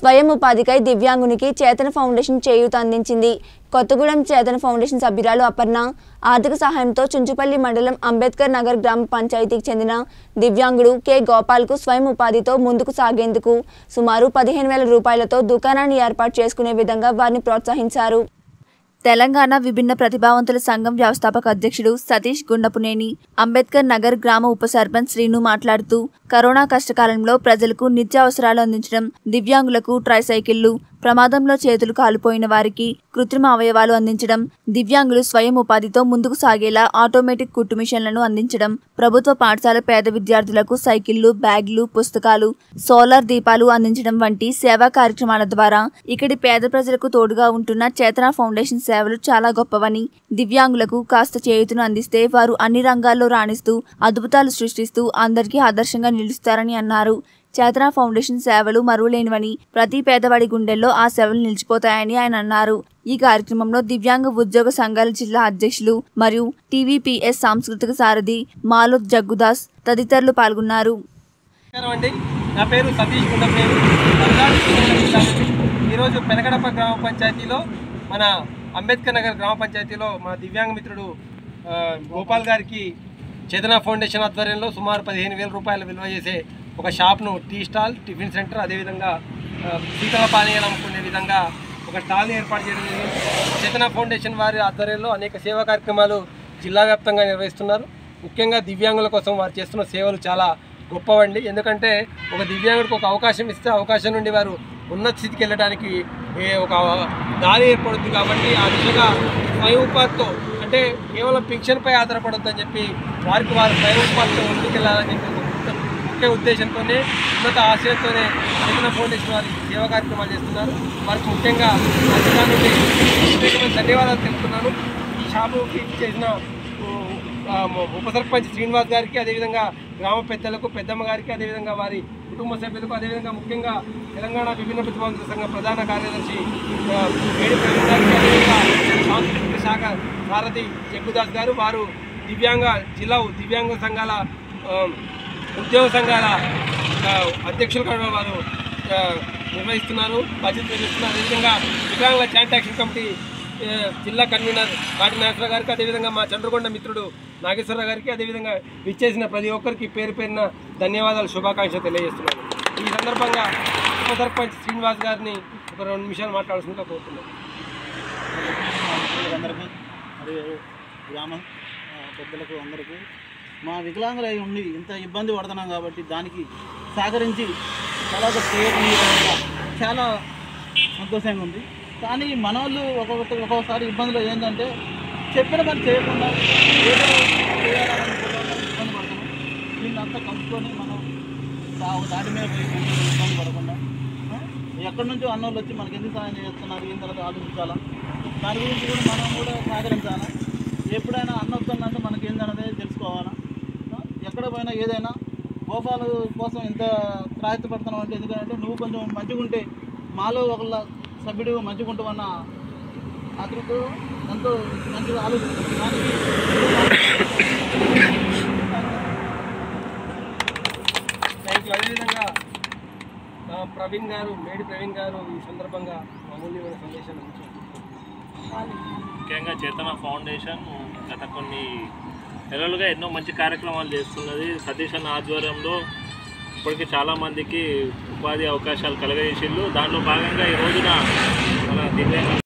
స్వయం ఉపాధికై దివ్యాంగునికి చేతన ఫౌండేషన్ చేయూత అందించింది కొత్తగూడెం చేతన ఫౌండేషన్ సభ్యురాలు అపర్ణ ఆర్థిక సహాయంతో చుంచుపల్లి మండలం అంబేద్కర్ నగర్ గ్రామ పంచాయతీకి చెందిన దివ్యాంగుడు కె గోపాల్కు స్వయం ఉపాధితో ముందుకు సాగేందుకు సుమారు పదిహేను వేల రూపాయలతో దుకాణాన్ని ఏర్పాటు చేసుకునే విధంగా వారిని ప్రోత్సహించారు తెలంగాణ విభిన్న ప్రతిభావంతుల సంఘం వ్యవస్థాపక అధ్యక్షుడు సతీష్ గుండపునేని అంబేద్కర్ నగర్ గ్రామ ఉప సర్పంచ్ శ్రీను మాట్లాడుతూ కరోనా కష్టకాలంలో ప్రజలకు నిత్యావసరాలు అందించడం దివ్యాంగులకు ట్రైసైకిళ్లు ప్రమాదంలో చేతులు కాలిపోయిన వారికి కృత్రిమ అవయవాలు అందించడం దివ్యాంగులు స్వయం ఉపాధితో ముందుకు సాగేలా ఆటోమేటిక్ కుట్టు మిషన్లను అందించడం ప్రభుత్వ పాఠశాల పేద విద్యార్థులకు సైకిళ్లు బ్యాగులు పుస్తకాలు సోలార్ దీపాలు అందించడం వంటి సేవా కార్యక్రమాల ద్వారా ఇక్కడి పేద ప్రజలకు తోడుగా ఉంటున్న చేతన ఫౌండేషన్ సేవలు చాలా గొప్పవని దివ్యాంగులకు కాస్త చేయుతును అందిస్తే వారు అన్ని రంగాల్లో రాణిస్తూ అద్భుతాలు సృష్టిస్తూ అందరికీ ఆదర్శంగా నిలుస్తారని అన్నారు చేతన ఫౌండేషన్ సేవలు మరువలేనివని ప్రతి పేదవాడి గుండెల్లో ఆ సేవలు నిలిచిపోతాయని ఆయన అన్నారు ఈ కార్యక్రమంలో దివ్యాంగ ఉద్యోగ సంఘాల జిల్లా అధ్యక్షులు మరియు టీవీపీఎస్ సాంస్కృతిక సారథి మాలోద్ జగ్గుదాస్ తదితరులు పాల్గొన్నారు నమస్కారం అండి నా పేరు సతీష్ గుండపేరు రంగారెడ్డి జిల్లా నుంచి. ఈరోజు పెనగడప గ్రామ పంచాయతీలో మన అంబేద్కర్ నగర్ గ్రామ పంచాయతీలో మా దివ్యాంగ మిత్రుడు ఆ, గోపాల్ గారికి చేతన ఫౌండేషన్ ఆధ్వర్యంలో సుమారు పదిహేను వేల రూపాయలు విలువ చేసే ఒక షాప్ను టీ స్టాల్ టిఫిన్ సెంటర్ అదేవిధంగా ఆ, శీతల పానీయాలు అమ్ముకునే విధంగా ఒక స్టాల్ని ఏర్పాటు చేయడం జరిగింది చేతన ఫౌండేషన్ వారి ఆధ్వర్యంలో అనేక సేవా కార్యక్రమాలు జిల్లా వ్యాప్తంగా నిర్వహిస్తున్నారు ముఖ్యంగా దివ్యాంగుల కోసం వారు చేస్తున్న సేవలు చాలా గొప్పవండి ఎందుకంటే ఒక దివ్యాంగుడికి ఒక అవకాశం ఇస్తే అవకాశం నుండి వారు ఉన్నత స్థితికి వెళ్ళడానికి ఏ ఒక దారి ఏర్పడుతుంది కాబట్టి ఆ దిశగా స్వయం ఉపాధితో అంటే కేవలం పింఛన్పై ఆధారపడొద్దని చెప్పి వారికి వారు స్వయం ఉపాధితో ముందుకెళ్ళాలని చెప్పి ఒక ముఖ్య- ముఖ్య ఉద్దేశంతోనే ఉన్నత ఆశయంతోనే చేతన ఫౌండేషన్ వారి సేవా కార్యక్రమాలు చేస్తున్నారు వారికి ముఖ్యంగా నా జిల్లా నుండి ప్రత్యేకమైన ధన్యవాదాలు తెలుపుతున్నాను ఈ షాపుకి చేసిన ఆ, ఉప సర్పంచ్ శ్రీనివాస్ గారికి అదేవిధంగా గ్రామ పెద్దలకు పెద్దమ్మ గారికి అదేవిధంగా వారి కుటుంబ సభ్యులకు అదేవిధంగా ముఖ్యంగా తెలంగాణ విభిన్న ప్రతిభావంతుల సంఘ ప్రధాన కార్యదర్శి ఆ, మేడి ప్రవీణ్ గారికి అదేవిధంగా సాంస్కృతిక శాఖ సారథి జగ్గుదాస్ గారు వారు దివ్యాంగ జిల్లా దివ్యాంగ సంఘాల ఆ, ఉద్యోగ సంఘాల ఆ, అధ్యక్షులుగా వారు ఆ, నిర్వహిస్తున్నారు బాధ్యత నిర్వహిస్తున్నారు అదేవిధంగా వికలాంగుల జాయింట్ యాక్షన్ కమిటీ ఏ, జిల్లా కన్వీనర్ కాటి నాగేశ్వర గారికి అదేవిధంగా మా చంద్రకొండ మిత్రుడు నాగేశ్వరరావు గారికి అదేవిధంగా విచ్చేసిన ప్రతి ఒక్కరికి పేరు పేరున ధన్యవాదాలు శుభాకాంక్షలు తెలియజేస్తున్నాను ఈ సందర్భంగా ఉప సర్పంచ్ శ్రీనివాస్ గారిని ఒక రెండు నిమిషాలు మాట్లాడాల్సిందిగా కోరుతున్నాను అందరికీ మరియు గ్రామ ఆ, పెద్దలకు అందరికీ మా వికలాంగులై ఉండి ఇంత ఇబ్బంది పడుతున్నాం కాబట్టి దానికి సహకరించి చాలా ఒక చేయడం చాలా సంతోషంగా ఉంది కానీ మన వాళ్ళు ఒక్కొక్కటి ఒక్కొక్కసారి ఇబ్బందులు ఏంటంటే చెప్పిన పని చేయకుండా ఏదో చేయాలనుకోవడం ఇబ్బంది పడుతున్నాం దీన్ని అంతా కలుపుకొని మనం దా- ఒక దాటి మీద పోయి కొంచెం ఇబ్బంది పడకుండా ఆ, ఎక్కడి నుంచో అన్నోళ్ళు వచ్చి మనకి ఎందుకు సహాయం చేస్తున్నారు ఏం తర్వాత ఆలోచించాలా దాని గురించి కూడా మనం కూడా సహకరించాలా ఎప్పుడైనా అన్న వస్తుందంటే మనకి ఏందన్నది తెలుసుకోవాలా ఆ, ఎక్కడ పోయినా ఏదైనా గోపాలు కోసం ఎంత ప్రయత్నపడుతున్నావు అంటే ఎందుకంటే నువ్వు కొంచెం మంచిగా ఉంటే మాలో ఒకళ్ళ సభ్యుడు మంచిగా ఉంటావన్న అతనికి ఎంతో మంచిగా ఆలోచిస్తుంది దానికి థ్యాంక్ యూ అదేవిధంగా ఆ, ప్రవీణ్ గారు మేడి ప్రవీణ్ గారు ఈ సందర్భంగా అమూల్యమైన సందేశాలు ఇచ్చారు ముఖ్యంగా చేతన ఫౌండేషన్ గత కొన్ని నెలలుగా ఎన్నో మంచి కార్యక్రమాలు చేస్తున్నది సతీష్ అన్న ఆధ్వర్యంలో ఇప్పటికీ చాలామందికి ఉపాధి అవకాశాలు కలగజేసిళ్ళు దాంట్లో భాగంగా ఈ రోజున మన దివ్యాంగ